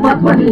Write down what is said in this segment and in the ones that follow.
ಮಹತ್ವದಿ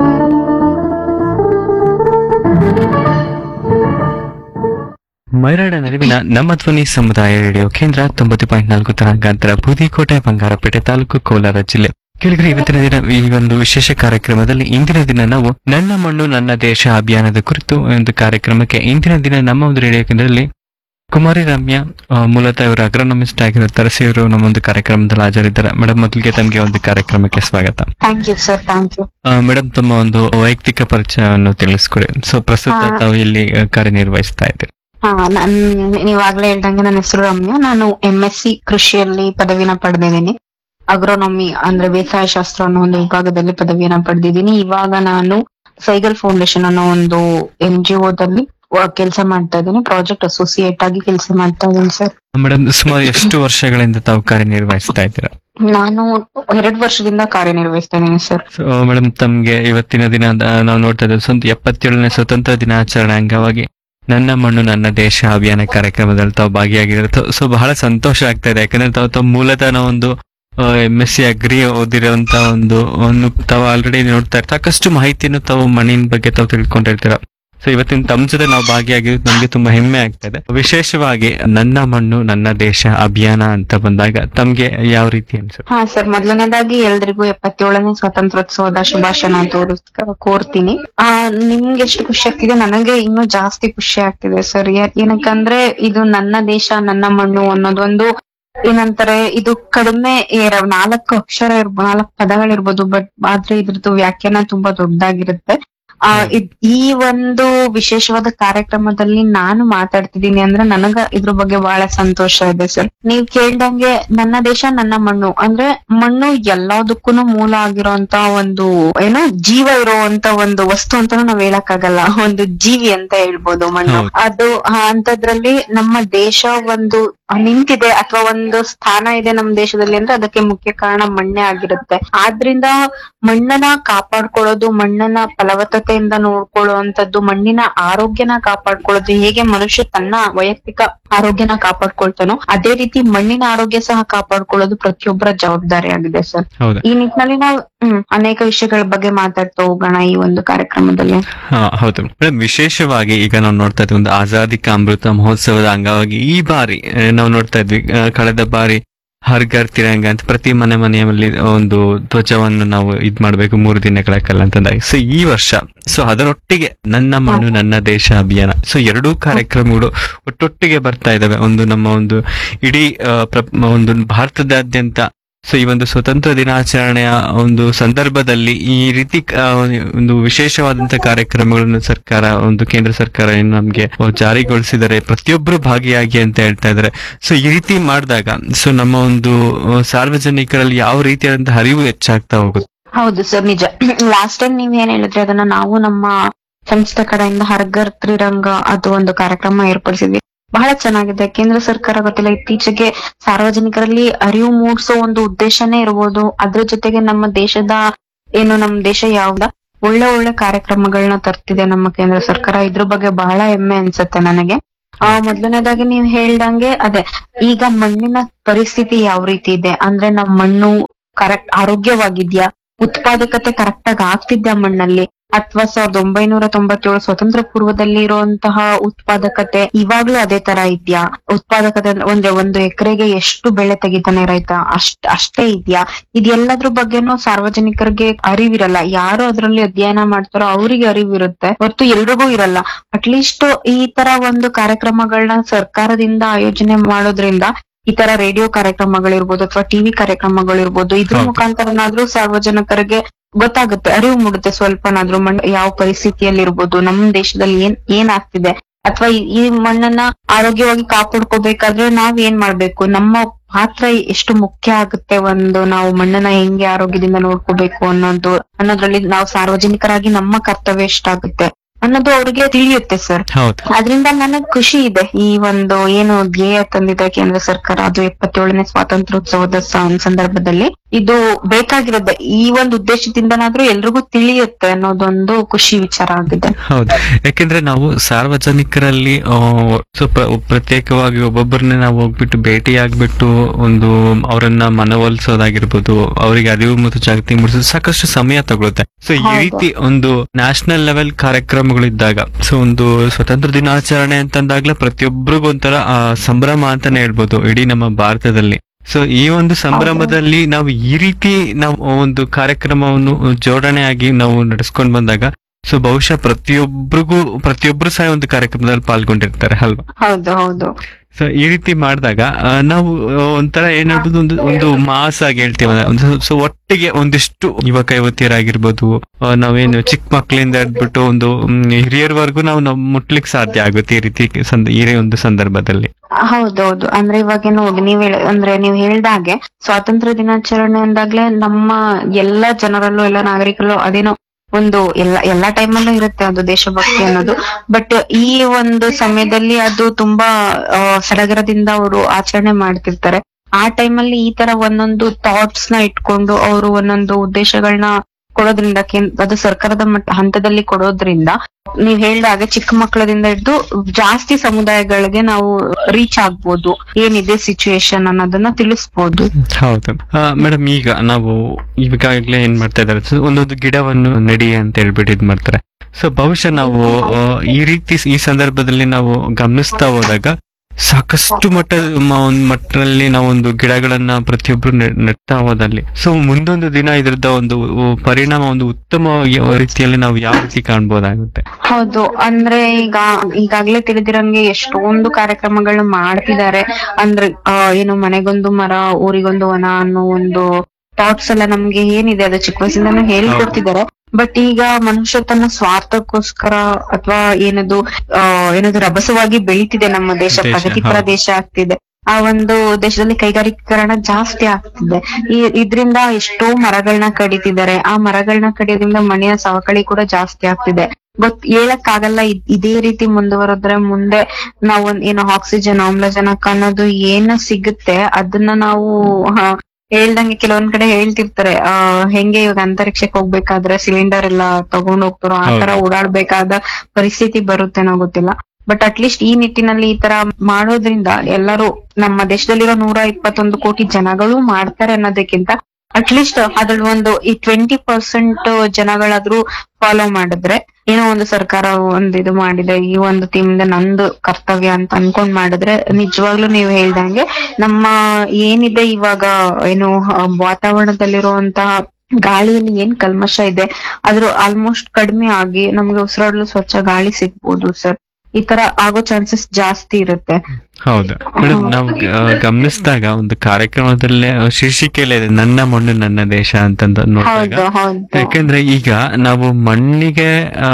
ಮೈರಾಡ ನಡುವಿನ ನಮ್ಮ ಧ್ವನಿ ಸಮುದಾಯ ರೇಡಿಯೋ ಕೇಂದ್ರ ತೊಂಬತ್ತು ಪಾಯಿಂಟ್ ನಾಲ್ಕು ತರಂಗಾಂತರ ಬೂದಿಕೋಟೆ ಬಂಗಾರಪೇಟೆ ತಾಲೂಕು ಕೋಲಾರ ಜಿಲ್ಲೆ ಕೆಳಗಡೆ ಇವತ್ತಿನ ದಿನ ಈ ಒಂದು ವಿಶೇಷ ಕಾರ್ಯಕ್ರಮದಲ್ಲಿ ಇಂದಿನ ದಿನ ನಾವು ನನ್ನ ಮಣ್ಣು ನನ್ನ ದೇಶ ಅಭಿಯಾನದ ಕುರಿತು ಒಂದು ಕಾರ್ಯಕ್ರಮಕ್ಕೆ ಇಂದಿನ ದಿನ ನಮ್ಮ ಒಂದು ರೇಡಿಯೋ ಕೇಂದ್ರದಲ್ಲಿ ಕುಮಾರಿ ರಮ್ಯಾ ಆ, ಮೂಲತಃ ಇವರು ಅಗ್ರೋನಮಿಸ್ಟ್ ಆಗಿರೋ ತರಸಿ ಇವರು ನಮ್ಮ ಒಂದು ಕಾರ್ಯಕ್ರಮದಲ್ಲಿ ಹಾಜರಿದ್ದಾರೆ ಮೇಡಮ್ ಮೊದಲಿಗೆ ತಮಗೆ ಒಂದು ಕಾರ್ಯಕ್ರಮಕ್ಕೆ ಸ್ವಾಗತ thank you sir thank you madam ತಮ್ಮ ಒಂದು ವೈಯಕ್ತಿಕ ಪರಿಚಯವನ್ನು ತಿಳಿಸ್ಕೊಡಿ ಸೊ ಪ್ರಸ್ತುತ ಹಾ. ತಾವು ಇಲ್ಲಿ ಆ, ಕಾರ್ಯನಿರ್ವಹಿಸ್ತಾ ಇದ್ದೀರಿ ಹಾ ನನ್ ನೀವಾಗ್ಲೇ ಹೇಳ್ದಂಗೆ ನನ್ನ ಹೆಸರು ರಮ್ಯ ನಾನು ಎಂ ಎಸ್ ಸಿ ಕೃಷಿಯಲ್ಲಿ ಪದವಿನ ಪಡೆದಿದ್ದೀನಿ ಅಗ್ರೋನಮಿ ಅಂದ್ರೆ ಬೇಸಾಯ ಶಾಸ್ತ್ರ ಅನ್ನೋ ಒಂದು ವಿಭಾಗದಲ್ಲಿ ಪದವಿಯನ್ನ ಪಡೆದಿದ್ದೀನಿ ಇವಾಗ ನಾನು ಸೈಗಲ್ ಫೌಂಡೇಶನ್ ಅನ್ನೋ ಒಂದು ಎನ್ ಜಿ ದಲ್ಲಿ ಕೆಲಸ ಮಾಡ್ತಾ ಇದ್ದೀನಿ ಪ್ರಾಜೆಕ್ಟ್ ಅಸೋಸಿಯೇಟ್ ಆಗಿ ಕೆಲಸ ಮಾಡ್ತಾ ಇದ್ದೀನಿ ಸರ್ ಮೇಡಮ್ ಸುಮಾರು ಎಷ್ಟು ವರ್ಷಗಳಿಂದ ತಾವು ಕಾರ್ಯನಿರ್ವಹಿಸ್ತಾ ಇದ್ದೀರಾ ನಾನು ಎರಡು ವರ್ಷದಿಂದ ಕಾರ್ಯನಿರ್ವಹಿಸ್ತಾ ಇದ್ದೀನಿ ಸರ್ ಸೊ ಮೇಡಮ್ ತಮ್ಗೆ ಇವತ್ತಿನ ದಿನ ಆ, ನಾವು ನೋಡ್ತಾ ಇದ್ದೇವೆ ಸ್ವಂತ ಎಪ್ಪತ್ತೇಳನೇ ಸ್ವತಂತ್ರ ದಿನಾಚರಣೆ ಅಂಗವಾಗಿ ನನ್ನ ಮಣ್ಣು ನನ್ನ ದೇಶ ಅಭಿಯಾನ ಕಾರ್ಯಕ್ರಮದಲ್ಲಿ ತಾವು ಭಾಗಿಯಾಗಿರೋ ಸೊ ಬಹಳ ಸಂತೋಷ ಆಗ್ತಾ ಇದೆ ಯಾಕಂದ್ರೆ ತಾವು ತಾವು ಮೂಲತಃ ನಾವು ಒಂದು ಎಂ ಎಸ್ ಸಿ ಅಗ್ರಿ ಓದಿರೋಂತ ಒಂದು ಒಂದು ತಾವು ಆಲ್ರೆಡಿ ನೋಡ್ತಾ ಇರ್ತಾರೆ ಸಾಕಷ್ಟು ಮಾಹಿತಿಯನ್ನು ತಾವು ಮಣ್ಣಿನ ಬಗ್ಗೆ ತಾವು ತಿಳ್ಕೊಂಡಿರ್ತೀರ ಸೊ ಇವತ್ತಿನ ತಮ್ಮ ಜೊತೆ ನಾವು ಭಾಗಿಯಾಗಿರೋದು ನಮ್ಗೆ ತುಂಬಾ ಹೆಮ್ಮೆ ಆಗ್ತಾ ಇದೆ ವಿಶೇಷವಾಗಿ ನನ್ನ ಮಣ್ಣು ನನ್ನ ದೇಶ ಅಭಿಯಾನ ಅಂತ ಬಂದಾಗ ತಮ್ಗೆ ಯಾವ ರೀತಿ ಅನ್ಸುತ್ತೆ ಹಾ ಸರ್ ಮೊದಲನೇದಾಗಿ ಎಲ್ರಿಗೂ ಎಪ್ಪತ್ತೇಳನೇ ಸ್ವಾತಂತ್ರ್ಯೋತ್ಸವದ ಶುಭಾಶಯನ ತೋರಿಸ್ ಕೋರ್ತೀನಿ ಆ ನಿಮ್ಗೆ ಎಷ್ಟು ಖುಷಿ ಆಗ್ತಿದೆ ನನಗೆ ಇನ್ನೂ ಜಾಸ್ತಿ ಖುಷಿ ಆಗ್ತಿದೆ ಸರ್ ಏನಕ್ಕಂದ್ರೆ ಇದು ನನ್ನ ದೇಶ ನನ್ನ ಮಣ್ಣು ಅನ್ನೋದೊಂದು ಏನಂತಾರೆ ಇದು ಕಡಿಮೆ ಏರ- ನಾಲ್ಕು ಅಕ್ಷರ ಇರ್ಬೋದು ನಾಲ್ಕು ಪದಗಳಿರ್ಬೋದು ಬಟ್ ಆದ್ರೆ ಇದ್ರದ್ದು ವ್ಯಾಖ್ಯಾನ ತುಂಬಾ ದೊಡ್ಡದಾಗಿರುತ್ತೆ ಆ ಇದ್- ಈ ಒಂದು ವಿಶೇಷವಾದ ಕಾರ್ಯಕ್ರಮದಲ್ಲಿ ನಾನು ಮಾತಾಡ್ತಿದ್ದೀನಿ ಅಂದ್ರೆ ನನಗ ಇದ್ರ ಬಗ್ಗೆ ಬಹಳ ಸಂತೋಷ ಇದೆ ಸರ್ ನೀವ್ ಕೇಳ್ದಂಗೆ ನನ್ನ ದೇಶ ನನ್ನ ಮಣ್ಣು ಅಂದ್ರೆ ಮಣ್ಣು ಎಲ್ಲದಕ್ಕೂ ಮೂಲ ಆಗಿರೋಂತ ಒಂದು ಏನೋ ಜೀವ ಇರುವಂತ ಒಂದು ವಸ್ತು ಅಂತಾನು ನಾವ್ ಹೇಳಕ್ಕಾಗಲ್ಲ ಒಂದು ಜೀವಿ ಅಂತ ಹೇಳ್ಬೋದು ಮಣ್ಣು ಹೌದು. ಅದು ಆ, ಅಂತದ್ರಲ್ಲಿ ನಮ್ಮ ದೇಶ ಒಂದು ನಿಂತಿದೆ ಅಥವಾ ಒಂದು ಸ್ಥಾನ ಇದೆ ನಮ್ಮ ದೇಶದಲ್ಲಿ ಅಂದ್ರೆ ಅದಕ್ಕೆ ಮುಖ್ಯ ಕಾರಣ ಮಣ್ಣೆ ಆಗಿರುತ್ತೆ ಆದ್ರಿಂದ ಮಣ್ಣನ್ನ ಕಾಪಾಡ್ಕೊಳ್ಳೋದು ಮಣ್ಣನ್ನ ಫಲವತ್ತತೆಯಿಂದ ನೋಡ್ಕೊಳ್ಳುವಂತದ್ದು ಮಣ್ಣಿನ ಆರೋಗ್ಯನ ಕಾಪಾಡ್ಕೊಳ್ಳೋದು ಹೇಗೆ ಮನುಷ್ಯ ತನ್ನ ವೈಯಕ್ತಿಕ ಆರೋಗ್ಯನ ಕಾಪಾಡ್ಕೊಳ್ತಾನೋ ಅದೇ ರೀತಿ ಮಣ್ಣಿನ ಆರೋಗ್ಯ ಸಹ ಕಾಪಾಡ್ಕೊಳ್ಳೋದು ಪ್ರತಿಯೊಬ್ಬರ ಜವಾಬ್ದಾರಿ ಆಗಿದೆ ಸರ್ ಹೌದು ಈ ನಿಟ್ಟಿನಲ್ಲಿ ನಾವು ಹ್ಮ್ ಅನೇಕ ವಿಷಯಗಳ ಬಗ್ಗೆ ಮಾತಾಡ್ತಾ ಹೋಗೋಣ ಈ ಒಂದು ಕಾರ್ಯಕ್ರಮದಲ್ಲಿ ಹಾ ಹೌದು ಮೇಡಮ್ ವಿಶೇಷವಾಗಿ ಈಗ ನಾವು ನೋಡ್ತಾ ಇದ್ವಿ ಒಂದು ಆಜಾದಿ ಕಾ ಅಮೃತ ಮಹೋತ್ಸವದ ಅಂಗವಾಗಿ ಈ ಬಾರಿ ಆ, ನಾವು ನೋಡ್ತಾ ಇದ್ವಿ ಆ, ಕಳೆದ ಬಾರಿ ಹರ್ ಘರ್ ತಿರಂಗ ಅಂತ ಪ್ರತಿ ಮನೆ ಮನೆಯಲ್ಲಿ ಒಂದು ಧ್ವಜವನ್ನು ನಾವು ಇದ್ ಮಾಡ್ಬೇಕು ಮೂರು ದಿನಗಳ ಕಾಲ ಅಂತಂದಾಗ ಸೊ ಈ ವರ್ಷ ಸೊ ಅದರೊಟ್ಟಿಗೆ ನನ್ನ ಮಣ್ಣು ನನ್ನ ದೇಶ ಅಭಿಯಾನ ಸೊ ಎರಡೂ ಕಾರ್ಯಕ್ರಮಗಳು ಒಟ್ಟೊಟ್ಟಿಗೆ ಬರ್ತಾ ಇದಾವೆ ಒಂದು ನಮ್ಮ ಒಂದು ಇಡೀ ಆ, ಪ್ರ- ಒಂದು ಭಾರತದಾದ್ಯಂತ ಸೊ ಈ ಒಂದು ಸ್ವತಂತ್ರ ದಿನಾಚರಣೆಯ ಒಂದು ಸಂದರ್ಭದಲ್ಲಿ ಈ ರೀತಿ ಆ, ಒಂದು ವಿಶೇಷವಾದಂತಹ ಕಾರ್ಯಕ್ರಮಗಳನ್ನು ಸರ್ಕಾರ ಒಂದು ಕೇಂದ್ರ ಸರ್ಕಾರ ಏನು ನಮ್ಗೆ ಜಾರಿಗೊಳಿಸಿದರೆ ಪ್ರತಿಯೊಬ್ಬರು ಭಾಗಿಯಾಗಿ ಅಂತ ಹೇಳ್ತಾ ಇದ್ದಾರೆ ಸೊ ಈ ರೀತಿ ಮಾಡಿದಾಗ ಸೊ ನಮ್ಮ ಒಂದು ಆ, ಸಾರ್ವಜನಿಕರಲ್ಲಿ ಯಾವ ರೀತಿಯಾದಂತಹ ಅರಿವು ಹೆಚ್ಚಾಗ್ತಾ ಹೋಗುತ್ತೆ ಹೌದು ಸರ್ ನಿಜ ಲಾಸ್ಟ್ ಟೈಮ್ ನೀವ್ ಏನ್ ಹೇಳಿದ್ರಿ ಅದನ್ನ ನಾವು ನಮ್ಮ ಸಂಸ್ಥೆ ಕಡೆಯಿಂದ ಹರ್ಗರ್ ತ್ರಿರಂಗ ಅದು ಒಂದು ಕಾರ್ಯಕ್ರಮ ಏರ್ಪಡಿಸಿದ್ವಿ ಬಹಳ ಚೆನ್ನಾಗಿದೆ ಕೇಂದ್ರ ಸರ್ಕಾರ ಗೊತ್ತಿಲ್ಲ ಇತ್ತೀಚೆಗೆ ಸಾರ್ವಜನಿಕರಲ್ಲಿ ಅರಿವು ಮೂಡಿಸೋ ಒಂದು ಉದ್ದೇಶನೇ ಇರ್ಬೋದು ಅದ್ರ ಜೊತೆಗೆ ನಮ್ಮ ದೇಶದ ಏನು ನಮ್ಮ ದೇಶ ಯಾವ್ದ ಒಳ್ಳೆ ಒಳ್ಳೆ ಕಾರ್ಯಕ್ರಮಗಳನ್ನ ತರ್ತಿದೆ ನಮ್ಮ ಕೇಂದ್ರ ಸರ್ಕಾರ ಇದ್ರ ಬಗ್ಗೆ ಬಹಳ ಹೆಮ್ಮೆ ಅನ್ಸುತ್ತೆ ನನಗೆ ಆ ಮೊದಲನೇದಾಗಿ ನೀವ್ ಹೇಳ್ದಂಗೆ ಅದೇ ಈಗ ಮಣ್ಣಿನ ಪರಿಸ್ಥಿತಿ ಯಾವ ರೀತಿ ಇದೆ ಅಂದ್ರೆ ನಮ್ ಮಣ್ಣು ಕರೆಕ್ಟ್ ಆರೋಗ್ಯವಾಗಿದ್ಯಾ ಉತ್ಪಾದಕತೆ ಕರೆಕ್ಟ್ ಆಗಿ ಆಗ್ತಿದ್ಯಾ ಮಣ್ಣಲ್ಲಿ ಅಥವಾ ಸಾವಿರದ ಒಂಬೈನೂರ ತೊಂಬತ್ತೇಳು ಸ್ವತಂತ್ರ ಪೂರ್ವದಲ್ಲಿ ಇರುವಂತಹ ಉತ್ಪಾದಕತೆ ಇವಾಗ್ಲೂ ಅದೇ ತರ ಇದ್ಯಾ ಉತ್ಪಾದಕತೆ ಅಂದ್ರೆ ಒಂದು ಒಂದು ಎಕರೆಗೆ ಎಷ್ಟು ಬೆಳೆ ತೆಗಿತಾನೆ ರೈತ ಅಷ್ಟ್ ಅಷ್ಟೇ ಇದ್ಯಾ ಇದೆಲ್ಲದ್ರ ಬಗ್ಗೆನೂ ಸಾರ್ವಜನಿಕರಿಗೆ ಅರಿವಿರಲ್ಲ ಯಾರು ಅದ್ರಲ್ಲಿ ಅಧ್ಯಯನ ಮಾಡ್ತಾರೋ ಅವರಿಗೆ ಅರಿವಿರುತ್ತೆ ಹೊರತು ಎಲ್ರಿಗೂ ಇರಲ್ಲ ಅಟ್ಲೀಸ್ಟ್ ಈ ತರ ಒಂದು ಕಾರ್ಯಕ್ರಮಗಳನ್ನ ಸರ್ಕಾರದಿಂದ ಆಯೋಜನೆ ಮಾಡೋದ್ರಿಂದ ಈ ತರ ರೇಡಿಯೋ ಕಾರ್ಯಕ್ರಮಗಳಿರ್ಬೋದು ಅಥವಾ ಟಿವಿ ಕಾರ್ಯಕ್ರಮಗಳಿರ್ಬೋದು ಇದ್ರ ಹೌದು. ಮುಖಾಂತರನಾದ್ರೂ ಸಾರ್ವಜನಿಕರಿಗೆ ಗೊತ್ತಾಗುತ್ತೆ ಅರಿವು ಮೂಡುತ್ತೆ ಸ್ವಲ್ಪನಾದ್ರೂ ಮಣ್ಣು ಯಾವ ಪರಿಸ್ಥಿತಿಯಲ್ಲಿ ಇರ್ಬೋದು ನಮ್ ದೇಶದಲ್ಲಿ ಏನ್ ಏನಾಗ್ತಿದೆ ಅಥವಾ ಈ ಮಣ್ಣನ್ನ ಆರೋಗ್ಯವಾಗಿ ಕಾಪಾಡ್ಕೋಬೇಕಾದ್ರೆ ನಾವ್ ಏನ್ ಮಾಡ್ಬೇಕು ನಮ್ಮ ಪಾತ್ರ ಎಷ್ಟು ಮುಖ್ಯ ಆಗುತ್ತೆ ಒಂದು ನಾವು ಮಣ್ಣನ್ನ ಹೆಂಗೆ ಆರೋಗ್ಯದಿಂದ ನೋಡ್ಕೋಬೇಕು ಅನ್ನೋದು ಅನ್ನೋದ್ರಲ್ಲಿ ನಾವು ಸಾರ್ವಜನಿಕರಾಗಿ ನಮ್ಮ ಕರ್ತವ್ಯ ಎಷ್ಟಾಗುತ್ತೆ ಅನ್ನೋದು ಅವ್ರಿಗೆ ತಿಳಿಯುತ್ತೆ ಸರ್ ಹೌದು ಅದರಿಂದ ನನಗ್ ಖುಷಿ ಇದೆ ಈ ಒಂದು ಏನು ಧ್ಯೇಯ ತಂದಿದೆ ಕೇಂದ್ರ ಸರ್ಕಾರ ಅದು ಎಪ್ಪತ್ತೇಳನೇ ಸ್ವಾತಂತ್ರ್ಯೋತ್ಸವದ ಸ- ಸಂದರ್ಭದಲ್ಲಿ ಇದು ಬೇಕಾಗಿರೋದೆ ಈ ಒಂದು ಉದ್ದೇಶದಿಂದನಾದ್ರೂ ಎಲ್ರಿಗೂ ತಿಳಿಯುತ್ತೆ ಅನ್ನೋದೊಂದು ಖುಷಿ ವಿಚಾರ ಆಗಿದೆ ಹೌದು ಯಾಕೆಂದ್ರೆ ನಾವು ಸಾರ್ವಜನಿಕರಲ್ಲಿ ಆ, ಸ್ವಲ್ಪ ಪ್ರತ್ಯೇಕವಾಗಿ ಒಬ್ಬೊಬ್ಬರನ್ನೇ ನಾವು ಹೋಗ್ಬಿಟ್ಟು ಭೇಟಿ ಆಗ್ಬಿಟ್ಟು ಒಂದು ಅವರನ್ನ ಮನವೊಲಿಸೋದಾಗಿರ್ಬೋದು ಅವರಿಗೆ ಅರಿವು ಮತ್ತು ಜಾಗೃತಿ ಮೂಡಿಸೋದು ಸಾಕಷ್ಟು ಸಮಯ ತಗೊಳುತ್ತೆ ಸೊ ಈ ಹೌದು. ರೀತಿ ಒಂದು ನ್ಯಾಷನಲ್ ಲೆವೆಲ್ ಕಾರ್ಯಕ್ರಮಗಳಿದ್ದಾಗ ಸೊ ಒಂದು ಸ್ವತಂತ್ರ ದಿನಾಚರಣೆ ಅಂತಂದಾಗ್ಲೇ ಪ್ರತಿಯೊಬ್ಬರಿಗೂ ಒಂಥರ ಆ, ಸಂಭ್ರಮ ಅಂತಾನೆ ಹೇಳ್ಬೋದು ಇಡೀ ನಮ್ಮ ಭಾರತದಲ್ಲಿ ಸೊ ಈ ಒಂದು ಸಂಭ್ರಮದಲ್ಲಿ ನಾವು ಈ ರೀತಿ ನಾವು ಒಂದು ಕಾರ್ಯಕ್ರಮವನ್ನು ಜೋಡಣೆಯಾಗಿ ನಾವು ನಡೆಸ್ಕೊಂಡು ಬಂದಾಗ ಸೊ ಬಹುಶಃ ಪ್ರತಿಯೊಬ್ಬರಿಗೂ ಪ್ರತಿಯೊಬ್ಬರು ಸಹ ಒಂದು ಕಾರ್ಯಕ್ರಮದಲ್ಲಿ ಪಾಲ್ಗೊಂಡಿರ್ತಾರೆ ಅಲ್ವಾ ಹೌದು ಹೌದು ಸೊ ಈ ರೀತಿ ಮಾಡಿದಾಗ ಆ, ನಾವು ಆ, ಒಂಥರ ಏನ್ ಹೇಳ್ಬೋದು ಒಂದು ಒಂದು ಮಾಸ್ ಆಗಿ ಹೇಳ್ತೀವಿ ಒಂದು ಸೊ ಒಟ್ಟಿಗೆ ಒಂದಿಷ್ಟು ಯುವಕ ಯುವತಿಯರಾಗಿರ್ಬೋದು ಆ, ನಾವೇನು ಚಿಕ್ಕ ಮಕ್ಕಳಿಂದ ಹಿಡ್ಬಿಟ್ಟು ಒಂದು ಮ್, ಹಿರಿಯರವರೆಗೂ ನಾವು ನಾವು ಮುಟ್ಲಿಕ್ಕೆ ಸಾಧ್ಯ ಆಗುತ್ತೆ ಈ ರೀತಿ ಸಂದ- ಈ ಒಂದು ಸಂದರ್ಭದಲ್ಲಿ ಹೌದೌದು ಅಂದ್ರೆ ಇವಾಗ ನೋಡಿ ನೀವ್ ಹೇಳ ಅಂದ್ರೆ ನೀವ್ ಹೇಳ್ದಾಗೆ ಸ್ವಾತಂತ್ರ್ಯ ದಿನಾಚರಣೆ ಅಂದಾಗ್ಲೇ ನಮ್ಮ ಎಲ್ಲಾ ಜನರಲ್ಲೂ ಎಲ್ಲ ನಾಗರಿಕರಲ್ಲೂ ಅದೇನೋ ಒಂದು ಎಲ್ಲ ಎಲ್ಲಾ ಟೈಮಲ್ಲೂ ಇರುತ್ತೆ ಅದು ದೇಶಭಕ್ತಿ ಅನ್ನೋದು ಬಟ್ ಈ ಒಂದು ಸಮಯದಲ್ಲಿ ಅದು ತುಂಬಾ ಆ, ಸಡಗರದಿಂದ ಅವರು ಆಚರಣೆ ಮಾಡ್ತಿರ್ತಾರೆ ಆ ಟೈಮಲ್ಲಿ ಈ ತರ ಒಂದೊಂದು ಥಾಟ್ಸ್ ನ ಇಟ್ಕೊಂಡು ಅವರು ಒಂದೊಂದು ಉದ್ದೇಶಗಳನ್ನ ಕೊಡೋದ್ರಿಂದ ಕೇನ್- ಅದು ಸರ್ಕಾರದ ಮಟ್ಟ ಹಂತದಲ್ಲಿ ಕೊಡೋದ್ರಿಂದ ನೀವ್ ಹೇಳ್ದಾಗೆ ಚಿಕ್ಕ ಮಕ್ಕಳದಿಂದ ಹಿಡಿದು ಜಾಸ್ತಿ ಸಮುದಾಯಗಳಿಗೆ ನಾವು ರೀಚ್ ಆಗ್ಬೋದು ಏನಿದೆ ಸಿಚುಯೇಷನ್ ಅನ್ನೋದನ್ನ ತಿಳಿಸ್ಬೋದು ಹೌದು ಮೇಡಮ್ ಈಗ ನಾವು ಈಗಾಗಲೇ ಏನ್ ಮಾಡ್ತಾ ಇದ್ದಾರೆ so ಒಂದೊಂದು ಗಿಡವನ್ನು ನೆಡಿ ಅಂತ ಹೇಳ್ಬಿಟ್ಟು ಇದ್ ಮಾಡ್ತಾರೆ ಸೊ ಬಹುಶಃ ನಾವು ಆ, ಈ ರೀತಿ ಈ ಸಂದರ್ಭದಲ್ಲಿ ನಾವು ಗಮನಿಸ್ತಾ ಹೋದಾಗ ಸಾಕಷ್ಟು ಮಟ್ಟ ಮ- ಒಂದ್ ಮಟ್ಟದಲ್ಲಿ ನಾವು ಒಂದು ಗಿಡಗಳನ್ನ ಪ್ರತಿಯೊಬ್ರು ನೆ- ನೆಡ್ತಾ ಹೋದಲ್ಲಿ ಸೊ ಮುಂದೊಂದು ದಿನ ಇದ್ರದ ಒಂದು ಪರಿಣಾಮ ಒಂದು ಉತ್ತಮ ಯ- ರೀತಿಯಲ್ಲಿ ನಾವು ಯಾವ ರೀತಿ ಕಾಣ್ಬೋದಾಗುತ್ತೆ ಹೌದು ಅಂದ್ರೆ ಈಗ ಈಗಾಗ್ಲೇ ತಿಳಿದಿರಂಗೆ ಎಷ್ಟೊಂದು ಕಾರ್ಯಕ್ರಮಗಳನ್ನ ಮಾಡ್ತಿದ್ದಾರೆ ಅಂದ್ರೆ ಆ, ಏನು ಮನೆಗೊಂದು ಮರ ಊರಿಗೊಂದು ವನ ಅನ್ನೋ ಒಂದು ಥಾಟ್ಸ್ ಎಲ್ಲ ನಮ್ಗೆ ಏನಿದೆ ಅದು ಚಿಕ್ಕ ವಯಸ್ಸಿಂದಾನು ಹೇಳ್ಕೊಡ್ತಿದ್ದಾರೆ ಬಟ್ ಈಗ ಮನುಷ್ಯ ತನ್ನ ಸ್ವಾರ್ಥಕ್ಕೋಸ್ಕರ ಅಥವಾ ಏನದು ಆ ಏನದು ರಭಸವಾಗಿ ಬೆಳೀತಿದೆ ನಮ್ಮ ದೇಶ ದೇಶ, ಪ್ರಗತಿಪರ ಹೌದು. ದೇಶ ಆಗ್ತಿದೆ ಆ ಒಂದು ದೇಶದಲ್ಲಿ ಕೈಗಾರಿಕೀಕರಣ ಜಾಸ್ತಿ ಆಗ್ತಿದೆ ಈ ಇದ್ರಿಂದ ಎಷ್ಟೋ ಮರಗಳನ್ನ ಕಡಿತಿದ್ದಾರೆ ಆ ಮರಗಳನ್ನ ಕಡಿಯೋದ್ರಿಂದ ಮಣ್ಣಿನ ಸವಕಳಿ ಕೂಡ ಜಾಸ್ತಿ ಆಗ್ತಿದೆ ಗೊತ್ ಹೇಳಕ್ಕಾಗಲ್ಲ ಇದ್- ಇದೇ ರೀತಿ ಮುಂದುವರೆದ್ರೆ ಮುಂದೆ ನಾವು ಒಂದ್ ಏನು ಆಕ್ಸಿಜನ್ ಆಮ್ಲಜನಕ ಅನ್ನೋದು ಏನು ಸಿಗುತ್ತೆ ಅದನ್ನ ನಾವು ಹ, ಹೇಳ್ದಂಗೆ ಕೆಲವೊಂದ್ ಕಡೆ ಹೇಳ್ತಿರ್ತಾರೆ ಆ ಹೆಂಗೆ ಇವಾಗ ಅಂತರಿಕ್ಷಕ್ಕೆ ಹೋಗ್ಬೇಕಾದ್ರೆ ಸಿಲಿಂಡರ್ ಎಲ್ಲ ತಗೊಂಡ್ ಹೋಗ್ತಾರೋ ಆ ತರ ಓಡಾಡ್ಬೇಕಾದ ಪರಿಸ್ಥಿತಿ ಬರುತ್ತೇನೋ ಗೊತ್ತಿಲ್ಲ ಬಟ್ ಅಟ್ಲೀಸ್ಟ್ ಈ ನಿಟ್ಟಿನಲ್ಲಿ ಈ ತರ ಮಾಡೋದ್ರಿಂದ ಎಲ್ಲರೂ ನಮ್ಮ ದೇಶದಲ್ಲಿರೋ ನೂರ ಇಪ್ಪತ್ತೊಂದು ಕೋಟಿ ಜನಗಳು ಮಾಡ್ತಾರೆ ಅನ್ನೋದಕ್ಕಿಂತ ಅಟ್ಲೀಸ್ಟ್ ಅದ್ರಲ್ಲಿ ಒಂದು ಈ ಟ್ವೆಂಟಿ ಪರ್ಸೆಂಟ್ ಜನಗಳಾದ್ರೂ ಫಾಲೋ ಮಾಡಿದ್ರೆ ಏನೋ ಒಂದು ಸರ್ಕಾರ ಒಂದ್ ಇದು ಮಾಡಿದೆ ಈ ಒಂದು ಥೀಮಿಂದ ನಂದು ಕರ್ತವ್ಯ ಅಂತ ಅನ್ಕೊಂಡ್ ಮಾಡಿದ್ರೆ ನಿಜವಾಗ್ಲೂ ನೀವು ಹೇಳ್ದಂಗೆ ನಮ್ಮ ಏನಿದೆ ಇವಾಗ ಏನು ಆ, ವಾತಾವರಣದಲ್ಲಿರುವಂತಹ ಗಾಳಿಯಲ್ಲಿ ಏನ್ ಕಲ್ಮಶ ಇದೆ ಅದ್ರ ಆಲ್ಮೋಸ್ಟ್ ಕಡಿಮೆ ಆಗಿ ನಮ್ಗೆ ಉಸಿರಾಡಲು ಸ್ವಚ್ಛ ಗಾಳಿ ಸಿಗ್ಬೋದು ಸರ್ ಈ ತರ ಆಗೋ ಚಾನ್ಸಸ್ ಜಾಸ್ತಿ ಇರುತ್ತೆ ಹೌದು ಮೇಡಮ್ ನಾವು ಆ, ಗಮನಿಸಿದಾಗ ಒಂದು ಕಾರ್ಯಕ್ರಮದಲ್ಲೇ ಆ, ಶೀರ್ಷಿಕೆಯಲ್ಲೇ ಇದೆ ನನ್ನ ಮಣ್ಣು ನನ್ನ ದೇಶ ಅಂತಂದ ನೋಡಿದಾಗ ಹೌದು ಹೌದು ಯಾಕೆಂದ್ರೆ ಈಗ ನಾವು ಮಣ್ಣಿಗೆ ಆ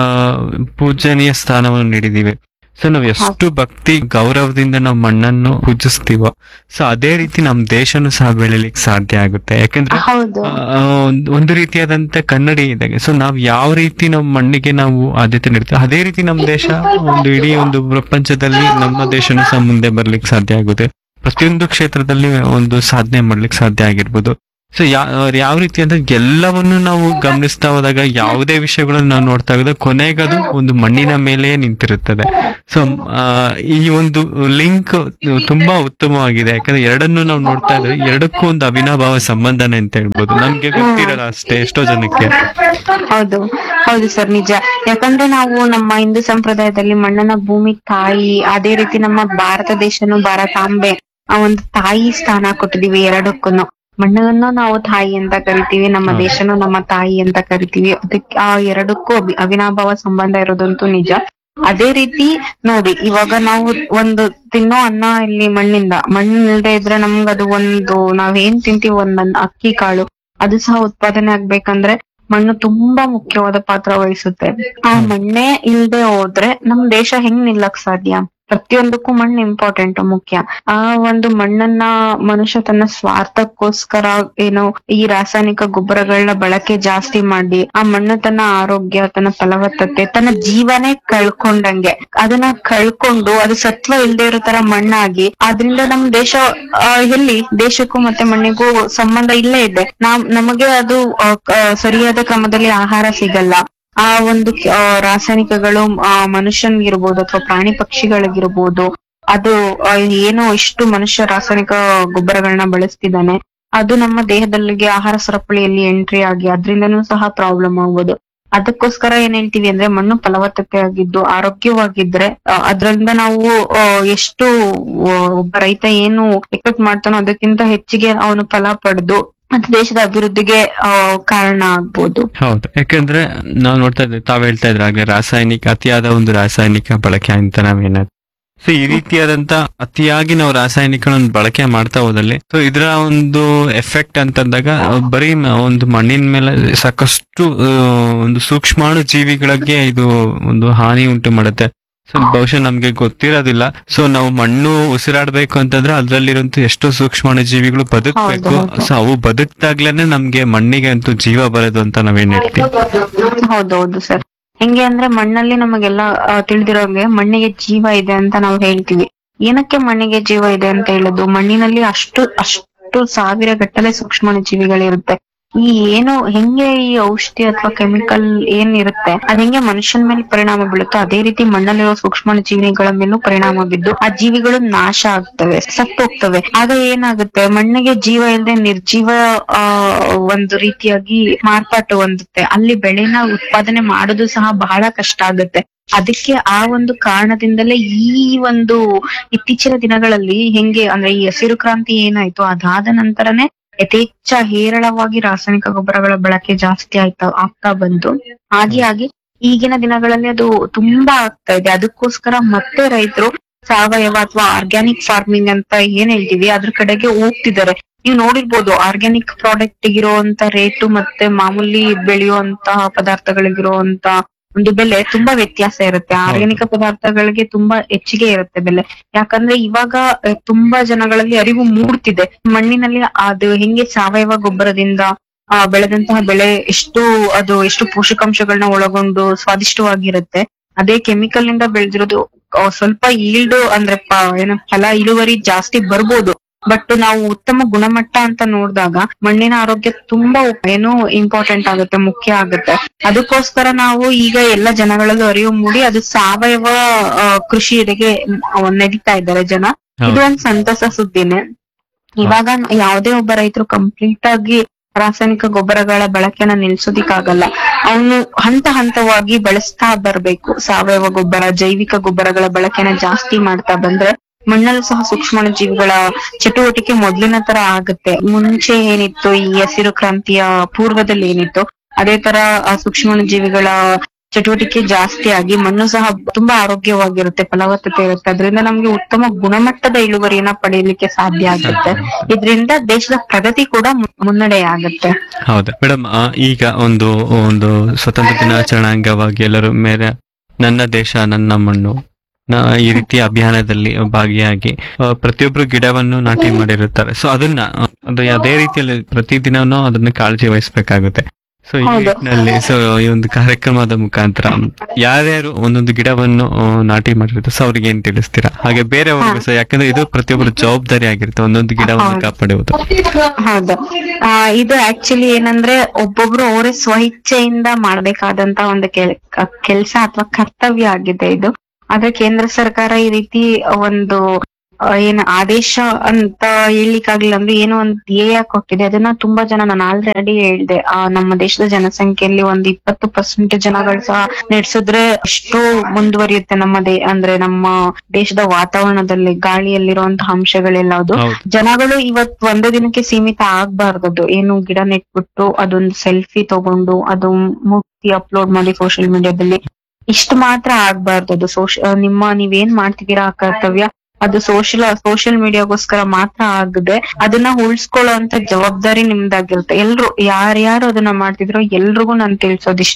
ಪೂಜನೀಯ ಸ್ಥಾನವನ್ನು ನೀಡಿದೀವಿ ಸೊ ನಾವು ಎಷ್ಟು ಭಕ್ತಿ ಗೌರವದಿಂದ ನಾವು ಮಣ್ಣನ್ನು ಪೂಜಿಸ್ತೀವೋ ಸೊ ಅದೇ ರೀತಿ ನಮ್ ದೇಶನು ಸಹ ಬೆಳಿಲಿಕ್ಕೆ ಸಾಧ್ಯ ಆಗುತ್ತೆ ಯಾಕಂದ್ರೆ ಹೌದು ಆ, ಒಂದ್- ಒಂದು ರೀತಿಯಾದಂತ ಕನ್ನಡಿ ಇದೆ ಸೊ ನಾವ್ ಯಾವ ರೀತಿ ನಮ್ಮ ಮಣ್ಣಿಗೆ ನಾವು ಆದ್ಯತೆ ನೀಡ್ತೀವಿ ಅದೇ ರೀತಿ ನಮ್ಮ ದೇಶ ಒಂದು ಇಡೀ ಒಂದು ಪ್ರಪಂಚದಲ್ಲಿ ನಮ್ಮ ದೇಶನೂ ಸಹ ಮುಂದೆ ಬರ್ಲಿಕ್ಕೆ ಸಾಧ್ಯ ಆಗುತ್ತೆ ಪ್ರತಿಯೊಂದು ಕ್ಷೇತ್ರದಲ್ಲಿ ಒಂದು ಸಾಧನೆ ಮಾಡ್ಲಿಕ್ಕೆ ಸಾಧ್ಯ ಆಗಿರ್ಬೋದು ಸೊ ಯಾವ ರೀತಿ ಅಂದ್ರೆ ಎಲ್ಲವನ್ನು ನಾವು ಗಮನಿಸ್ತಾ ಹೋದಾಗ ಯಾವುದೇ ವಿಷಯಗಳನ್ನು ನಾವು ನೋಡ್ತಾ ಹೋದಾಗ ಕೊನೆಗದು ಒಂದು ಮಣ್ಣಿನ ಮೇಲೆ ನಿಂತಿರುತ್ತದೆ ಸೊ ಈ ಒಂದು ಲಿಂಕ್ ತುಂಬಾ ಉತ್ತಮವಾಗಿದೆ ಯಾಕಂದ್ರೆ ಎರಡನ್ನು ನಾವು ನೋಡ್ತಾ ಇದ್ರೆ ಎರಡಕ್ಕೂ ಒಂದು ಅವಿನಾಭಾವ ಸಂಬಂಧನೇ ಅಂತ ಹೇಳ್ಬೋದು ನಮ್ಗೆ ಗೊತ್ತಿರಲ್ಲ ಅಷ್ಟೇ ಎಷ್ಟೋ ಜನಕ್ಕೆ ಹೌದು ಹೌದು ಸರ್ ನಿಜ ಯಾಕಂದ್ರೆ ನಾವು ನಮ್ಮ ಹಿಂದೂ ಸಂಪ್ರದಾಯದಲ್ಲಿ ಮಣ್ಣನ್ನ ಭೂಮಿ ತಾಯಿ ಅದೇ ರೀತಿ ನಮ್ಮ ಭಾರತ ದೇಶನು ಭಾರತಾಂಬೆ ಆ ಒಂದು ತಾಯಿ ಸ್ಥಾನ ಕೊಟ್ಟಿದೀವಿ ಎರಡಕ್ಕೂನು ಮಣ್ಣನ್ನು ನಾವು ತಾಯಿ ಅಂತ ಕರಿತೀವಿ ನಮ್ಮ ಹೌದು. ದೇಶನು ನಮ್ಮ ತಾಯಿ ಅಂತ ಕರಿತೀವಿ ಅದಕ್ಕೆ ಆ ಎರಡಕ್ಕೂ ಅವಿ- ಅವಿನಾಭಾವ ಸಂಬಂಧ ಇರೋದಂತೂ ನಿಜ ಅದೇ ರೀತಿ ನೋಡಿ ಇವಾಗ ನಾವು ಒಂದು ತಿನ್ನೋ ಅನ್ನ ಇಲ್ಲಿ ಮಣ್ಣಿಂದ ಮಣ್ಣು ಇಲ್ದೇ ಇದ್ರೆ ನಮ್ಗ್ ಅದು ಒಂದು ನಾವ್ ಏನ್ ತಿಂತೀವಿ ಒಂದ್ ಅನ್ನ- ಅಕ್ಕಿ ಕಾಳು ಅದು ಸಹ ಉತ್ಪಾದನೆ ಆಗ್ಬೇಕಂದ್ರೆ ಮಣ್ಣು ತುಂಬಾ ಮುಖ್ಯವಾದ ಪಾತ್ರ ವಹಿಸುತ್ತೆ ಆ ಮಣ್ಣೇ ಇಲ್ದೆ ಹೋದ್ರೆ ನಮ್ ದೇಶ ಹೆಂಗ್ ನಿಲ್ಲಕ್ ಸಾಧ್ಯ ಪ್ರತಿಯೊಂದಕ್ಕೂ ಮಣ್ಣು ಇಂಪಾರ್ಟೆಂಟ್ ಮುಖ್ಯ ಆ ಒಂದು ಮಣ್ಣನ್ನ ಮನುಷ್ಯ ತನ್ನ ಸ್ವಾರ್ಥಕ್ಕೋಸ್ಕರ ಏನೋ ಈ ರಾಸಾಯನಿಕ ಗೊಬ್ಬರಗಳನ್ನ ಬಳಕೆ ಜಾಸ್ತಿ ಮಾಡಿ ಆ ಮಣ್ಣು ತನ್ನ ಆರೋಗ್ಯ ತನ್ನ ಫಲವತ್ತತೆ ತನ್ನ ಜೀವನೇ ಕಳ್ಕೊಂಡಂಗೆ ಅದನ್ನ ಕಳ್ಕೊಂಡು ಅದು ಸತ್ವ ಇಲ್ದೇ ಇರೋ ತರ ಮಣ್ಣಾಗಿ ಅದ್ರಿಂದ ನಮ್ ದೇಶ ಆ, ಎಲ್ಲಿ ದೇಶಕ್ಕೂ ಮತ್ತೆ ಮಣ್ಣಿಗೂ ಸಂಬಂಧ ಇಲ್ಲೇ ಇದೆ ನಾವ್ ನಮಗೆ ಅದು ಆ, ಕ- ಸರಿಯಾದ ಕ್ರಮದಲ್ಲಿ ಆಹಾರ ಸಿಗಲ್ಲ ಆ ಒಂದು ಆ, ರಾಸಾಯನಿಕಗಳು ಆ, ಮನುಷ್ಯನ್ಗಿರ್ಬೋದು ಅಥವಾ ಪ್ರಾಣಿ ಪಕ್ಷಿಗಳಿಗಿರ್ಬೋದು ಅದು ಆ, ಏನೋ ಇಷ್ಟು ಮನುಷ್ಯ ರಾಸಾಯನಿಕ ಗೊಬ್ಬರಗಳನ್ನ ಬಳಸ್ತಿದ್ದಾನೆ ಅದು ನಮ್ಮ ದೇಹದಲ್ಲಿಗೆ ಆಹಾರ ಸರಪಳಿಯಲ್ಲಿ ಎಂಟ್ರಿ ಆಗಿ ಅದ್ರಿಂದನೂ ಸಹ ಪ್ರಾಬ್ಲಮ್ ಆಗ್ಬೋದು ಅದಕ್ಕೋಸ್ಕರ ಏನ್ ಹೇಳ್ತೀವಿ ಅಂದ್ರೆ ಮಣ್ಣು ಫಲವತ್ತತೆ ಆಗಿದ್ದು ಆರೋಗ್ಯವಾಗಿದ್ರೆ ಆ, ಅದ್ರಿಂದ ನಾವು ಆ, ಎಷ್ಟು ಆ, ಒಬ್ಬ ರೈತ ಏನು ಎಕ್ಸ್ಪೆಕ್ಟ್ ಮಾಡ್ತಾನೋ ಅದಕ್ಕಿಂತ ಹೆಚ್ಚಿಗೆ ಅವನು ಫಲ ಪಡೆದು ಅದು ದೇಶದ ಅಭಿವೃದ್ಧಿಗೆ ಆ, ಕಾರಣ ಆಗ್ಬೋದು ಹೌದು ಯಾಕಂದ್ರೆ ನಾವು ನೋಡ್ತಾ ಇದ್ವಿ ತಾವ್ ಹೇಳ್ತಾ ಇದ್ರ ಹಾಗೆ ರಾಸಾಯನಿಕ ಅತಿಯಾದ ಒಂದು ರಾಸಾಯನಿಕ ಬಳಕೆ ಅಂತ ನಾವೇನ ಸೊ ಈ ರೀತಿಯಾದಂತ ಅತಿಯಾಗಿ ನಾವು ರಾಸಾಯನಿಕಗಳನ್ನು ಬಳಕೆ ಮಾಡ್ತಾ ಹೋದಲ್ಲಿ ಸೊ ಇದರ ಒಂದು ಎಫೆಕ್ಟ್ ಅಂತಂದಾಗ ಬರೀ ಮ- ಒಂದು ಮಣ್ಣಿನ ಮೇಲೆ ಸಾಕಷ್ಟು ಆ, ಒಂದು ಸೂಕ್ಷ್ಮಾಣು ಜೀವಿಗಳಿಗೆ ಇದು ಒಂದು ಹಾನಿ ಉಂಟು ಮಾಡುತ್ತೆ ಸೊ ಬಹುಶಃ ನಮ್ಗೆ ಗೊತ್ತಿರೋದಿಲ್ಲ ಸೊ ನಾವು ಮಣ್ಣು ಉಸಿರಾಡ್ಬೇಕು ಅಂತಂದ್ರೆ ಅದ್ರಲ್ಲಿರುವಂತ ಎಷ್ಟೋ ಸೂಕ್ಷ್ಮಾಣು ಜೀವಿಗಳು ಬದುಕ್ಬೇಕು ಹೌದು, ಹೌದು. ಸೊ ಅವು ಬದುಕ್ದಾಗ್ಲೇನೆ ನಮ್ಗೆ ಮಣ್ಣಿಗೆ ಅಂತೂ ಜೀವ ಬರೋದು ಅಂತ ನಾವೇನ್ ಹೇಳ್ತೀವಿ ಹೌದೌದು ಸರ್ ಹೆಂಗೆ ಅಂದ್ರೆ ಮಣ್ಣಲ್ಲಿ ನಮಗೆಲ್ಲ ಆ, ತಿಳಿದಿರೋಂಗೆ ಮಣ್ಣಿಗೆ ಜೀವ ಇದೆ ಅಂತ ನಾವು ಹೇಳ್ತೀವಿ ಏನಕ್ಕೆ ಮಣ್ಣಿಗೆ ಜೀವ ಇದೆ ಅಂತ ಹೇಳೋದು ಮಣ್ಣಿನಲ್ಲಿ ಅಷ್ಟು ಅಷ್ಟು ಸಾವಿರ ಗಟ್ಟಲೆ ಸೂಕ್ಷ್ಮ ಜೀವಿಗಳಿರುತ್ತೆ ಈ ಏನು ಹೆಂಗೆ ಈ ಔಷಧಿ ಅಥವಾ ಕೆಮಿಕಲ್ ಏನ್ ಇರುತ್ತೆ ಅದ್ ಹೆಂಗೆ ಮನುಷ್ಯನ ಮೇಲೆ ಪರಿಣಾಮ ಬೀಳುತ್ತೋ ಅದೇ ರೀತಿ ಮಣ್ಣಲ್ಲಿರೋ ಸೂಕ್ಷ್ಮ ಜೀವಿಗಳ ಮೇಲೂ ಪರಿಣಾಮ ಬಿದ್ದು ಆ ಜೀವಿಗಳು ನಾಶ ಆಗ್ತವೆ ಸತ್ತೋಗ್ತವೆ ಆಗ ಏನಾಗುತ್ತೆ ಮಣ್ಣಿಗೆ ಜೀವ ಇಲ್ಲದೆ ನಿರ್ಜೀವ ಆ ಒಂದು ರೀತಿಯಾಗಿ ಮಾರ್ಪಾಟು ಹೊಂದುತ್ತೆ ಅಲ್ಲಿ ಬೆಳೆನ ಉತ್ಪಾದನೆ ಮಾಡೋದು ಸಹ ಬಹಳ ಕಷ್ಟ ಆಗುತ್ತೆ ಅದಕ್ಕೆ ಆ ಒಂದು ಕಾರಣದಿಂದಲೇ ಈ ಒಂದು ಇತ್ತೀಚಿನ ದಿನಗಳಲ್ಲಿ ಹೆಂಗೆ ಅಂದ್ರೆ ಈ ಹಸಿರು ಕ್ರಾಂತಿ ಏನಾಯ್ತು ಅದಾದ ನಂತರನೇ ಯಥೇಚ್ಛ ಹೇರಳವಾಗಿ ರಾಸಾಯನಿಕ ಗೊಬ್ಬರಗಳ ಬಳಕೆ ಜಾಸ್ತಿ ಆಯ್ತಾ ಆಗ್ತಾ ಬಂತು ಹಾಗೆ ಆಗಿ ಈಗಿನ ದಿನಗಳಲ್ಲಿ ಅದು ತುಂಬಾ ಆಗ್ತಾ ಇದೆ ಅದಕ್ಕೋಸ್ಕರ ಮತ್ತೆ ರೈತರು ಸಾವಯವ ಅಥವಾ ಆರ್ಗ್ಯಾನಿಕ್ ಫಾರ್ಮಿಂಗ್ ಅಂತ ಏನ್ ಹೇಳ್ತೀವಿ ಅದ್ರ ಕಡೆಗೆ ಹೋಗ್ತಿದ್ದಾರೆ ನೀವು ನೋಡಿರ್ಬೋದು ಆರ್ಗ್ಯಾನಿಕ್ ಪ್ರಾಡಕ್ಟ್ ಇರುವಂತ ರೇಟು ಮತ್ತೆ ಮಾಮೂಲಿ ಬೆಳೆಯುವಂತಹ ಪದಾರ್ಥಗಳಿಗಿರುವಂತ ಒಂದು ಬೆಲೆ ತುಂಬಾ ವ್ಯತ್ಯಾಸ ಇರುತ್ತೆ ಆರ್ಗ್ಯಾನಿಕ ಪದಾರ್ಥಗಳಿಗೆ ತುಂಬಾ ಹೆಚ್ಚಿಗೆ ಇರುತ್ತೆ ಬೆಲೆ ಯಾಕಂದ್ರೆ ಇವಾಗ ಅಹ್, ತುಂಬಾ ಜನಗಳಲ್ಲಿ ಅರಿವು ಮೂಡ್ತಿದೆ ಮಣ್ಣಿನಲ್ಲಿ ಅದು ಹೆಂಗೆ ಸಾವಯವ ಗೊಬ್ಬರದಿಂದ ಆ ಬೆಳೆದಂತಹ ಬೆಳೆ ಎಷ್ಟು ಅದು ಎಷ್ಟು ಪೋಷಕಾಂಶಗಳನ್ನ ಒಳಗೊಂಡು ಸ್ವಾದಿಷ್ಟವಾಗಿರುತ್ತೆ ಅದೇ ಕೆಮಿಕಲ್ ನಿಂದ ಬೆಳೆದಿರೋದು ಆ, ಸ್ವಲ್ಪ ಈಲ್ಡ್ ಅಂದ್ರೆ ಪ- ಏನು ಫಲ ಇಳುವರಿ ಜಾಸ್ತಿ ಬರ್ಬೋದು ಬಟ್ ನಾವು ಉತ್ತಮ ಗುಣಮಟ್ಟ ಅಂತ ನೋಡಿದಾಗ ಮಣ್ಣಿನ ಆರೋಗ್ಯ ತುಂಬಾ ಏನೋ ಇಂಪಾರ್ಟೆಂಟ್ ಆಗುತ್ತೆ ಮುಖ್ಯ ಆಗುತ್ತೆ ಅದಕ್ಕೋಸ್ಕರ ನಾವು ಈಗ ಎಲ್ಲ ಜನಗಳಲ್ಲೂ ಅರಿವು ಮೂಡಿ ಅದು ಸಾವಯವ ಆ, ಕೃಷಿಯೆಡೆಗೆ ಮ್, ನಡೀತಾ ಇದ್ದಾರೆ ಜನ ಇದು ಒಂದ್ ಸಂತಸ ಸುದ್ದಿನೇ ಇವಾಗ ಯಾವುದೇ ಒಬ್ಬ ರೈತರು ಕಂಪ್ಲೀಟ್ ಆಗಿ ರಾಸಾಯನಿಕ ಗೊಬ್ಬರಗಳ ಬಳಕೆನ ನಿಲ್ಸೋದಿಕ್ಕಾಗಲ್ಲ ಅವನು ಹಂತ ಹಂತವಾಗಿ ಬಳಸ್ತಾ ಬರ್ಬೇಕು ಸಾವಯವ ಗೊಬ್ಬರ ಜೈವಿಕ ಗೊಬ್ಬರಗಳ ಬಳಕೆನ ಜಾಸ್ತಿ ಮಾಡ್ತಾ ಬಂದ್ರೆ ಮಣ್ಣಲ್ಲೂ ಸಹ ಸೂಕ್ಷ್ಮ ಜೀವಿಗಳ ಚಟುವಟಿಕೆ ಮೊದ್ಲಿನ ತರ ಆಗುತ್ತೆ ಮುಂಚೆ ಏನಿತ್ತು ಈ ಹಸಿರು ಕ್ರಾಂತಿಯ ಪೂರ್ವದಲ್ಲಿ ಏನಿತ್ತು ಅದೇ ತರ ಆ ಸೂಕ್ಷ್ಮ ಜೀವಿಗಳ ಚಟುವಟಿಕೆ ಜಾಸ್ತಿ ಆಗಿ ಮಣ್ಣು ಸಹ ತುಂಬಾ ಆರೋಗ್ಯವಾಗಿರುತ್ತೆ ಫಲವತ್ತತೆ ಇರುತ್ತೆ ಅದರಿಂದ ನಮ್ಗೆ ಉತ್ತಮ ಗುಣಮಟ್ಟದ ಇಳುವರಿಯನ್ನ ಪಡೆಯಲಿಕ್ಕೆ ಸಾಧ್ಯ ಆಗುತ್ತೆ ಇದರಿಂದ ದೇಶದ ಪ್ರಗತಿ ಕೂಡ ಮು- ಮುನ್ನಡೆ ಆಗುತ್ತೆ ಹೌದು ಮೇಡಮ್ ಈಗ ಒಂದು ಒಂದು ಸ್ವತಂತ್ರ ದಿನಾಚರಣೆ ಅಂಗವಾಗಿ ಎಲ್ಲರೂ ಮೇಲೆ ನನ್ನ ದೇಶ ನನ್ನ ಮಣ್ಣು ನ- ಈ ರೀತಿಯ ಅಭಿಯಾನದಲ್ಲಿ ಭಾಗಿಯಾಗಿ ಆ, ಪ್ರತಿಯೊಬ್ರು ಗಿಡವನ್ನು ನಾಟಿ ಮಾಡಿರುತ್ತಾರೆ ಸೊ ಅದನ್ನ ಆ, ಅದು ಅದೇ ರೀತಿಯಲ್ಲಿ ಪ್ರತಿದಿನನೂ ಅದನ್ನ ಕಾಳಜಿ ವಹಿಸ್ಬೇಕಾಗುತ್ತೆ ಸೊ ಈ ಹೌದು. ನಿಟ್ಟಿನಲ್ಲಿ ಸೊ ಈ ಒಂದು ಕಾರ್ಯಕ್ರಮದ ಮುಖಾಂತರ ಯಾರ್ಯಾರು ಒಂದೊಂದು ಗಿಡವನ್ನು ಆ, ನಾಟಿ ಮಾಡಿರುತ್ತೆ ಸೊ ಅವ್ರಿಗೆ ಏನ್ ತಿಳಿಸ್ತೀರಾ ಹಾಗೆ ಬೇರೆಯವ್ರಿಗೂ ಸಹ ಯಾಕಂದ್ರೆ ಇದು ಪ್ರತಿಯೊಬ್ಬರ ಜವಾಬ್ದಾರಿ ಆಗಿರುತ್ತೆ ಒಂದೊಂದು ಗಿಡವನ್ನು ಹೌದು. ಕಾಪಾಡುವುದು ಹೌದು ಆ, ಇದು ಆಕ್ಚುಲಿ ಏನಂದ್ರೆ ಒಬ್ಬೊಬ್ರು ಅವರೇ ಸ್ವಇಚ್ಛೆಯಿಂದ ಮಾಡ್ಬೇಕಾದಂತ ಒಂದು ಕೆಲಸ ಅಥವಾ ಕರ್ತವ್ಯ ಆಗಿದೆ ಇದು ಆದ್ರೆ ಕೇಂದ್ರ ಸರ್ಕಾರ ಈ ರೀತಿ ಒಂದು ಆ, ಏನ್ ಆದೇಶ ಅಂತ ಹೇಳಿಕ್ಕಾಗ್ಲಿಲ್ಲ ಅಂದ್ರೆ ಏನೋ ಒಂದು ಧ್ಯೇಯ ಕೊಟ್ಟಿದೆ ಅದನ್ನ ತುಂಬಾ ಜನ ನಾನು ಆಲ್ರೆಡಿ ಹೇಳ್ದೆ ಆ ನಮ್ಮ ದೇಶದ ಜನಸಂಖ್ಯೆಯಲ್ಲಿ ಒಂದು ಇಪ್ಪತ್ತು ಪರ್ಸೆಂಟ್ ಜನಗಳು ಸಹ ನಡೆಸಿದ್ರೆ ಎಷ್ಟೋ ಮುಂದುವರಿಯುತ್ತೆ ನಮ್ಮ ದೇ ಅಂದ್ರೆ ನಮ್ಮ ದೇಶದ ವಾತಾವರಣದಲ್ಲಿ ಗಾಳಿಯಲ್ಲಿರುವಂತಹ ಅಂಶಗಳೆಲ್ಲದು ಹೌದು ಜನಗಳು ಇವತ್ ಒಂದೇ ದಿನಕ್ಕೆ ಸೀಮಿತ ಆಗ್ಬಾರ್ದು ಏನು ಗಿಡ ನೆಟ್ಬಿಟ್ಟು ಅದೊಂದು ಸೆಲ್ಫಿ ತಗೊಂಡು ಅದು ಮುಕ್ತಿ ಅಪ್ಲೋಡ್ ಮಾಡಿ ಸೋಷಿಯಲ್ ಮೀಡಿಯಾದಲ್ಲಿ ಇಷ್ಟು ಮಾತ್ರ ಆಗ್ಬಾರ್ದು ಅದು ಸೋಶ ನಿಮ್ಮ ನೀವೇನ್ ಮಾಡ್ತಿದ್ದೀರಾ ಆ ಕರ್ತವ್ಯ ಅದು ಸೋಷಿಯಲ್ ಸೋಷಿಯಲ್ ಮೀಡಿಯಾಗೋಸ್ಕರ ಮಾತ್ರ ಆಗದೆ ಅದನ್ನ ಉಳಿಸ್ಕೊಳ್ಳೋ ಅಂತ ಜವಾಬ್ದಾರಿ ನಿಮ್ದಾಗಿರುತ್ತೆ ಎಲ್ರು ಯಾರ್ಯಾರು ಅದನ್ನ ಮಾಡ್ತಿದ್ರು ಎಲ್ರಿಗೂ ನಾನು ತಿಳ್ಸೋದಿಷ್ಟೇ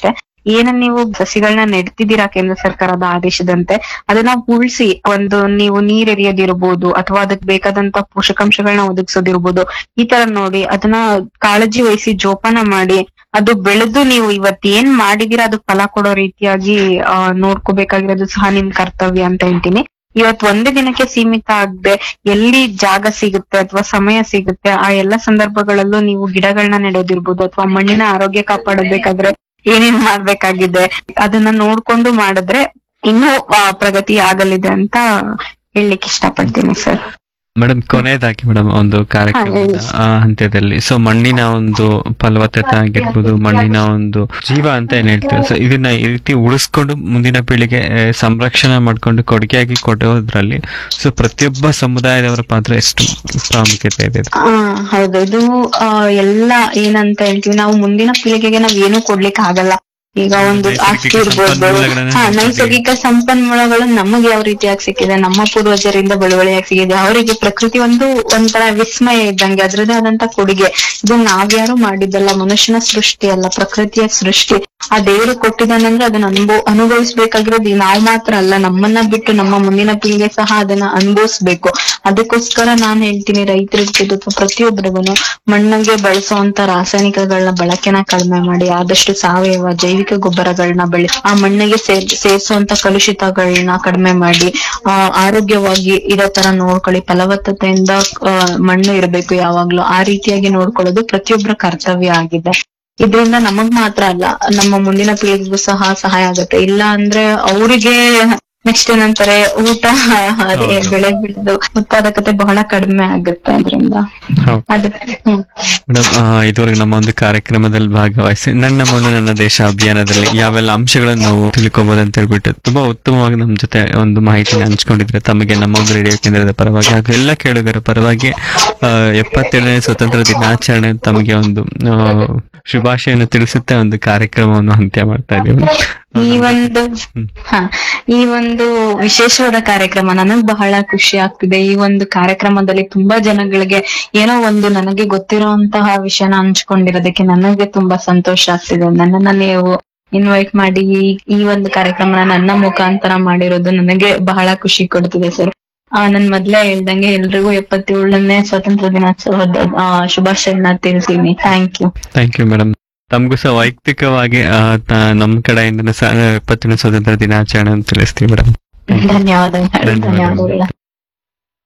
ಏನನ್ನ ನೀವು ಸಸಿಗಳನ್ನ ನೆಡ್ತಿದ್ದೀರಾ ಕೇಂದ್ರ ಸರ್ಕಾರದ ಆದೇಶದಂತೆ ಅದನ್ನ ಉಳಿಸಿ ಒಂದು ನೀವು ನೀರ್ ಎರಿಯೋದಿರ್ಬೋದು ಅಥವಾ ಅದಕ್ಕೆ ಬೇಕಾದಂತ ಪೋಷಕಾಂಶಗಳನ್ನ ಒದಗಿಸೋದಿರ್ಬೋದು ಈ ತರ ನೋಡಿ ಅದನ್ನ ಕಾಳಜಿ ವಹಿಸಿ ಜೋಪಾನ ಮಾಡಿ ಅದು ಬೆಳೆದು ನೀವು ಇವತ್ ಏನ್ ಮಾಡಿದೀರಾ ಅದು ಫಲ ಕೊಡೋ ರೀತಿಯಾಗಿ ಆ ನೋಡ್ಕೋಬೇಕಾಗಿರೋದು ಸಹ ನಿಮ್ ಕರ್ತವ್ಯ ಅಂತ ಹೇಳ್ತೀನಿ ಇವತ್ ಒಂದೇ ದಿನಕ್ಕೆ ಸೀಮಿತ ಆಗದೆ ಎಲ್ಲಿ ಜಾಗ ಸಿಗುತ್ತೆ ಅಥವಾ ಸಮಯ ಸಿಗುತ್ತೆ ಆ ಎಲ್ಲಾ ಸಂದರ್ಭಗಳಲ್ಲೂ ನೀವು ಗಿಡಗಳನ್ನ ನೆಡೋದಿರ್ಬೋದು ಅಥವಾ ಮಣ್ಣಿನ ಆರೋಗ್ಯ ಕಾಪಾಡಬೇಕಾದ್ರೆ ಏನೇನ್ ಮಾಡ್ಬೇಕಾಗಿದೆ ಅದನ್ನ ನೋಡ್ಕೊಂಡು ಮಾಡಿದ್ರೆ ಇನ್ನೂ ಆ, ಪ್ರಗತಿ ಆಗಲಿದೆ ಅಂತ ಹೇಳಲಿಕ್ಕೆ ಇಷ್ಟಪಡ್ತೀನಿ ಸರ್ ಮೇಡಮ್ ಕೊನೆಯದಾಗಿ ಮೇಡಮ್ ಒಂದು ಕಾರ್ಯಕ್ರಮದ ಹೇಳಿ. ಆ ಹಂತದಲ್ಲಿ ಸೊ ಮಣ್ಣಿನ ಒಂದು ಫಲವತ್ತತೆ ಆಗಿರ್ಬೋದು ಮಣ್ಣಿನ ಒಂದು ಜೀವ ಅಂತ ಏನ್ ಹೇಳ್ತೀವಿ ಸೊ ಇದನ್ನ ಈ ರೀತಿ ಉಳಿಸ್ಕೊಂಡು ಮುಂದಿನ ಪೀಳಿಗೆ ಆ, ಸಂರಕ್ಷಣೆ ಮಾಡ್ಕೊಂಡು ಕೊಡುಗೆಯಾಗಿ ಕೊಡೋದ್ರಲ್ಲಿ ಸೊ ಪ್ರತಿಯೊಬ್ಬ ಸಮುದಾಯದವರ ಪಾತ್ರ ಎಷ್ಟು ಪ್ರಾಮುಖ್ಯತೆ ಇದೆ ಆ ಹೌದು ಇದು ಆ, ಎಲ್ಲ ಏನಂತ ಹೇಳ್ತೀವಿ ನಾವು ಮುಂದಿನ ಪೀಳಿಗೆಗೆ ನಾವ್ ಏನು ಕೊಡ್ಲಿಕ್ಕೆ ಆಗಲ್ಲ ಈಗ ಒಂದು ಆಸ್ತಿ ನೈಸರ್ಗಿಕ ಇರ್ಬೋದು ಸಂಪನ್ಮೂಲಗಳನ್ನ ಹಾ ನಾವು ನೈಸರ್ಗಿಕ ಸಂಪನ್ಮೂಲಗಳು ನಮಗೆ ಯಾವ ರೀತಿಯಾಗಿ ಸಿಕ್ಕಿದೆ ನಮ್ಮ ಪೂರ್ವಜರಿಂದ ಬಳುವಳಿಯಾಗಿ ಸಿಕ್ಕಿದೆ ಅವರಿಗೆ ಪ್ರಕೃತಿ ಒಂದು ಒಂಥರ ವಿಸ್ಮಯ ಇದ್ದಂಗೆ ಅದ್ರದೇ ಆದಂತ ಕೊಡುಗೆ ಇದು ನಾವ್ಯಾರು ಮಾಡಿದ್ದಲ್ಲ ಮನುಷ್ಯನ ಸೃಷ್ಟಿ ಅಲ್ಲ ಪ್ರಕೃತಿಯ ಸೃಷ್ಟಿ ಆ ದೇವರು ಕೊಟ್ಟಿದ್ದಾನಂದ್ರೆ ಅದನ್ನ ಅನುಭವ ಅನುಭವಿಸ್ಬೇಕಾಗಿರೋದು ನಾವ್ ಮಾತ್ರ ಅಲ್ಲ ನಮ್ಮನ್ನ ಬಿಟ್ಟು ನಮ್ಮ ಮುಂದಿನ ಪೀಳಿಗೆ ಸಹ ಅದನ್ನ ಅನುಭವಿಸ್ಬೇಕು ಅದಕ್ಕೋಸ್ಕರ ನಾನ್ ಹೇಳ್ತೀನಿ ರೈತರಿರ್ಬೋದು ಅಥವಾ ಪ್ರತಿಯೊಬ್ಬರಿಗೂ ಮಣ್ಣಿಗೆ ಬಳಸುವಂತ ರಾಸಾಯನಿಕಗಳನ್ನ ಬಳಕೆನ ಕಡಿಮೆ ಮಾಡಿ ಆದಷ್ಟು ಸಾವಯವ ಜೈವಿಕ ಗೊಬ್ಬರಗಳನ್ನ ಬೆಳೆ ಆ ಮಣ್ಣಿಗೆ ಸೇರ್ ಸೇರಿಸುವಂತ ಕಲುಷಿತಗಳನ್ನ ಕಡಿಮೆ ಮಾಡಿ ಆ ಆರೋಗ್ಯವಾಗಿ ಇರೋ ತರ ನೋಡ್ಕೊಳ್ಳಿ ಫಲವತ್ತತೆಯಿಂದ ಆ, ಮಣ್ಣು ಇರಬೇಕು ಯಾವಾಗ್ಲೂ ಆ ರೀತಿಯಾಗಿ ನೋಡ್ಕೊಳ್ಳೋದು ಪ್ರತಿಯೊಬ್ಬರ ಕರ್ತವ್ಯ ಆಗಿದೆ ಇದರಿಂದ ನಮಗ್ ಮಾತ್ರ ಅಲ್ಲ ನಮ್ಮ ಮುಂದಿನ ಪೀಳಿಗೆಗೂ ಸಹ ಸಹಾಯ ಆಗುತ್ತೆ ಇಲ್ಲ ಅಂದ್ರೆ ಅವರಿಗೆ ನೆಕ್ಸ್ಟ್ ಏನಂತಾರೆ ಊಟ ಅದೇ ಹೌದು. ಬೆಳೆ ಬೆಳೆದು ಉತ್ಪಾದಕತೆ ಬಹಳ ಕಡಿಮೆ ಆಗುತ್ತೆ ಅದರಿಂದ ಹೌದು. ಅದು ಹ್ಮ್ ಮೇಡಮ್ ಆ, ಇದುವರೆಗೆ ನಮ್ಮ ಒಂದು ಕಾರ್ಯಕ್ರಮದಲ್ಲಿ ಭಾಗವಹಿಸಿ ನನ್ನ ಮಣ್ಣು ನನ್ನ ದೇಶ ಅಭಿಯಾನದಲ್ಲಿ ಯಾವೆಲ್ಲ ಅಂಶಗಳನ್ನು ನಾವು ತಿಳ್ಕೊಬಹುದು ಅಂತ ಹೇಳ್ಬಿಟ್ಟು ತುಂಬಾ ಉತ್ತಮವಾಗಿ ನಮ್ಮ ಜೊತೆ ಒಂದು ಮಾಹಿತಿನ ಹಂಚ್ಕೊಂಡಿದ್ರೆ ತಮಗೆ ನಮ್ಮ ಒಂದು ರೇಡಿಯೋ ಕೇಂದ್ರದ ಪರವಾಗಿ ಹಾಗೂ ಎಲ್ಲ ಕೇಳುಗರ ಪರವಾಗಿ ಆ, ಎಪ್ಪತ್ತೇಳನೇ ಸ್ವತಂತ್ರ ದಿನಾಚರಣೆ ತಮಗೆ ಒಂದು ಆ, ಶುಭಾಶಯನ್ನು ತಿಳಿಸುತ್ತೆ ಒಂದು ಕಾರ್ಯಕ್ರಮವನ್ನು ಅಂತ್ಯ ಮಾಡ್ತಾ ಇದ್ದೀವಿ ಈ ಒಂದು ಹ ಈ ಒಂದು ವಿಶೇಷವಾದ ಕಾರ್ಯಕ್ರಮ ನನಗ್ ಬಹಳ ಖುಷಿ ಆಗ್ತಿದೆ ಈ ಒಂದು ಕಾರ್ಯಕ್ರಮದಲ್ಲಿ ತುಂಬಾ ಜನಗಳಿಗೆ ಏನೋ ಒಂದು ನನಗೆ ಗೊತ್ತಿರುವಂತಹ ವಿಷಯನ ಹಂಚ್ಕೊಂಡಿರೋದಕ್ಕೆ ನನಗೆ ತುಂಬಾ ಸಂತೋಷ ಆಗ್ತಿದೆ ನನ್ನನ್ನ ನೀವು ಇನ್ವೈಟ್ ಮಾಡಿ ಈ- ಈ ಒಂದು ಕಾರ್ಯಕ್ರಮನ ನನ್ನ ಮುಖಾಂತರ ಮಾಡಿರೋದು ನನಗೆ ಬಹಳ ಖುಷಿ ಕೊಡ್ತಿದೆ ಸರ್ ಆ ನನ್ ಮೊದ್ಲೇ ಹೇಳ್ದಂಗೆ ಎಲ್ರಿಗೂ ಎಪ್ಪತ್ತೇಳನೇ ಸ್ವಾತಂತ್ರ್ಯ ದಿನಾಚರಣದ ಆ, ಶುಭಾಶಯನ ತಿಳಿಸ್ತೀನಿ thank you thank you madam ತಮಗೂ ಸಹ ವೈಯಕ್ತಿಕವಾಗಿ ಆ, ತ- ನಮ್ಮ ಕಡೆಯಿಂದ ಎಪ್ಪತ್ತನೇ ಸ್ವಾತಂತ್ರ್ಯ ದಿನಾಚರಣೆ ಅಂತ ತಿಳಿಸ್ತೀವಿ ಮೇಡಮ್ ಧನ್ಯವಾದಗಳು ಧನ್ಯವಾದಗಳು. ಧನ್ಯವಾದಗಳು